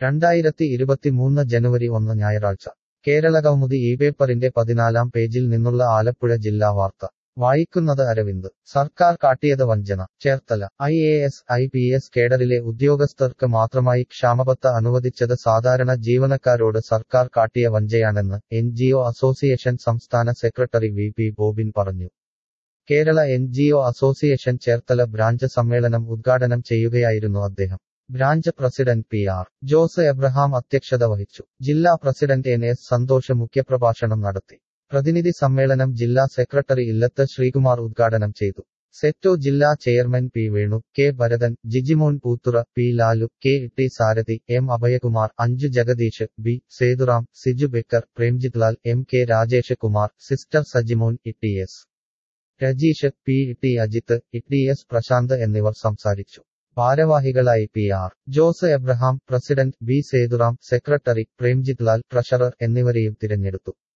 രണ്ടായിരത്തി ഇരുപത്തിമൂന്ന് ജനുവരി ഒന്ന് ഞായറാഴ്ച കേരളകൗമുദി ഈ പേപ്പറിന്റെ പതിനാലാം പേജിൽ നിന്നുള്ള ആലപ്പുഴ ജില്ലാ വാർത്ത വായിക്കുന്നത് അരവിന്ദ് സർക്കാർ കാട്ടിയത് വഞ്ചന Cherthala I A S I P S കേഡറിലെ ഉദ്യോഗസ്ഥർക്ക് മാത്രമായി ക്ഷാമബത്ത അനുവദിച്ചത് സാധാരണ ജീവനക്കാരോട് സർക്കാർ കാട്ടിയ വഞ്ചയാണെന്ന് എൻ ജി ഒ അസോസിയേഷൻ സംസ്ഥാന സെക്രട്ടറി വി പി ബോബിൻ പറഞ്ഞു Kerala N G O association Cherthala branch സമ്മേളനം ഉദ്ഘാടനം ചെയ്യുകയായിരുന്നു അദ്ദേഹം branch president P R Jose Abraham അധ്യക്ഷത വഹിച്ചു ജില്ലാ പ്രസിഡന്റ് എൻ എസ് സന്തോഷ് മുഖ്യപ്രഭാഷണം നടത്തി പ്രതിനിധി സമ്മേളനം ജില്ലാ സെക്രട്ടറി ഇല്ലത്ത് ശ്രീകുമാർ ഉദ്ഘാടനം ചെയ്തു സെറ്റോ ജില്ലാ chairman P Venu K Bharathan Jijimon Poothura P Lalu K T Sarathi M Abhayakumar Anju Jagadish B Sethuram Siju Becker Premjith Lal M K Rajesh Kumar sister Sajimon E S Rajeesh P T Ajith E S Prashanth എന്നിവർ സംസാരിച്ചു ഭാരവാഹികളായി P R Jose Abraham president B Sethuram secretary Premjith Lal treasurer എന്നിവരെയും തിരഞ്ഞെടുത്തു